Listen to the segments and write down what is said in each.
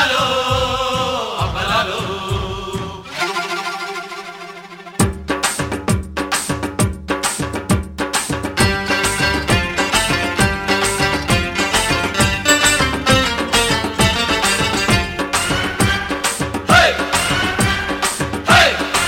అబ్బలాలో అబ్బలాలో హే హే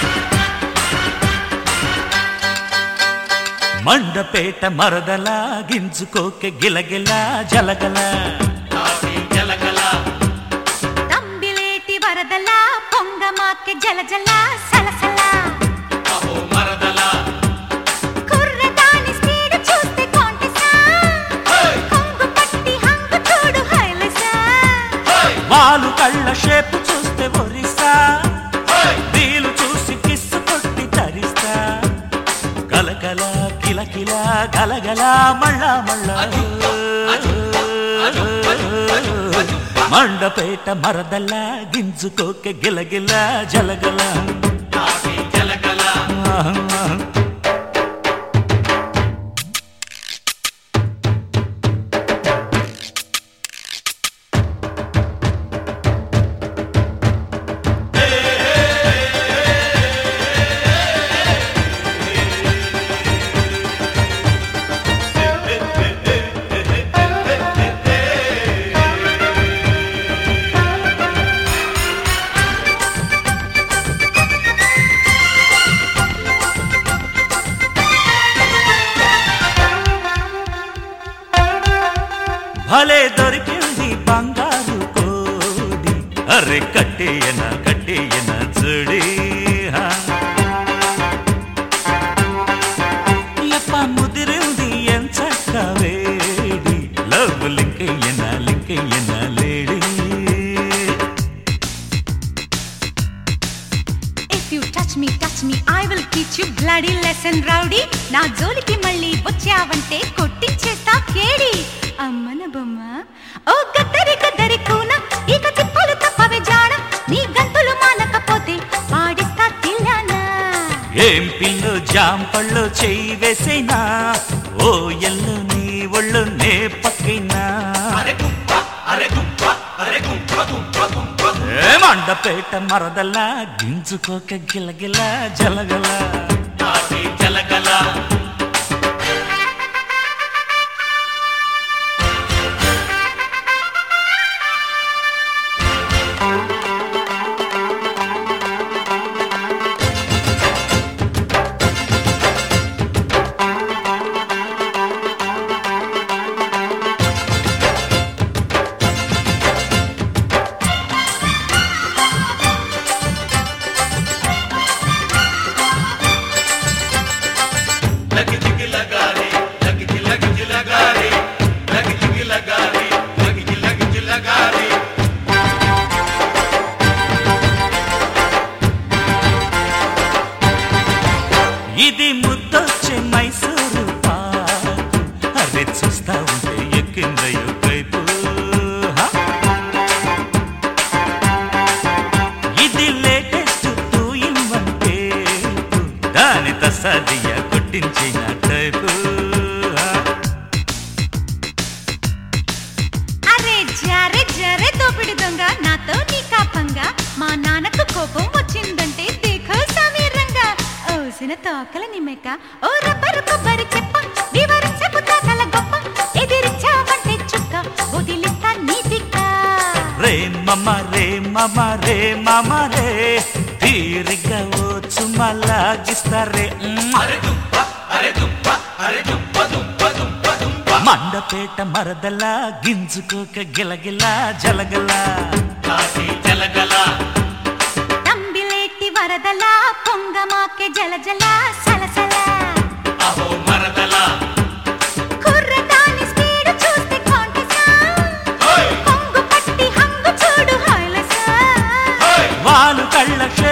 మండపేట మరదలా గింజుకోకె గిలగిల జలగల కాఫీ జలగల తంబిలేటి వరదలా పొంగమాకె జలజల సలసల అహో మరదల కుర్రదాని స్పీడ్ చూస్తే కాంటెసా హే కొంగు పట్టి హంగు చూడు హైలసా హే వాలు కళ్ళ షేపు చూస్తే ఒరిస్సా హే వీలు చూసి కిస్సు కొట్టి తరిస్తా గలగల కిలకిల గలగల మళ్ళా మళ్ళా మండపేట మరదల్లా గింజుకోకె గిలగిల జలగల కాఫీ జలగల భలే దొరికింది బంగారు కోడి అరే కట్టేయన కట్టేయన చూడి హా. ఎప్ప ముదిరింది ఎంచక్క వేడి లవ్ లింకయ్యన లింకయ్యన lady If you touch me, touch me, I will teach you bloody lesson, rowdy. నా జోలికి మళ్ళీ వచ్చావంటే కొట్టించేస్తా కేడి అమ్మన బొమ్మ ఓ గద్దరి గద్దరి కూన ఇక తిప్పలు తప్పవే జాడ నీ గంతులు మానకపోతే పాడిస్తా తిల్లానా ఏం పిల్లు జాంపళ్ళు చేయి వేసేనా ఓ ఎల్లు నీ ఒళ్ళు నే పక్కైనా అరే గుంప అరే గుంప అరే గుంప గుంప గుంప గుంప ఏ మండపేట మరదల్లా గింజుకోక గిలగిల జలగల కాఫీ జలగల లగి జిగి లగారే లగి జి లగి జి లగారే లగి జిగి లగారే లగి జి లగి జి లగారే ఇది ముద్దొచ్చే మైసూరు పాకు అదే చూస్తా ఉంటే ఎక్కిందయ్యో కైపు హా? ఇది latest two in one tape దాని తసాదియ కొట్టించిన టైపు హా? అరే జరే జరే దోపిడి దొంగ నాతో నీ కాపంగా మా నాన్నకు కోపం వచ్చిందంటే దేఖో సమీరంగా ఓసిన తోకల నిమ్మక ఓ రబ్బరు కొబ్బరి చెప్ప వివరించే పుతాకల గొప్ప ఎదిరించావంటే చుక్క వదిలిస్తా నీ దిక్క రే మమ రే మమ రే మమ రే తీరిగ్గా ఓ చుమ్మలాగిస్తారే మ్మ్. అరే దుంప అరే దుంప అరే దుంప దుంప దుంప దుంప మండపేట మరదలా గింజుకోక గిలగిల జలగల కాఫీ జలగల తంబిలేటి వరదలా పొంగమాకె జల జల సలసల అహో మరదల కుర్రదాని స్పీడ్ చూస్తే కాంటెసా హే కొంగు పట్టి హంగు చూడు హైలసా హే వాలు కళ్ళ షే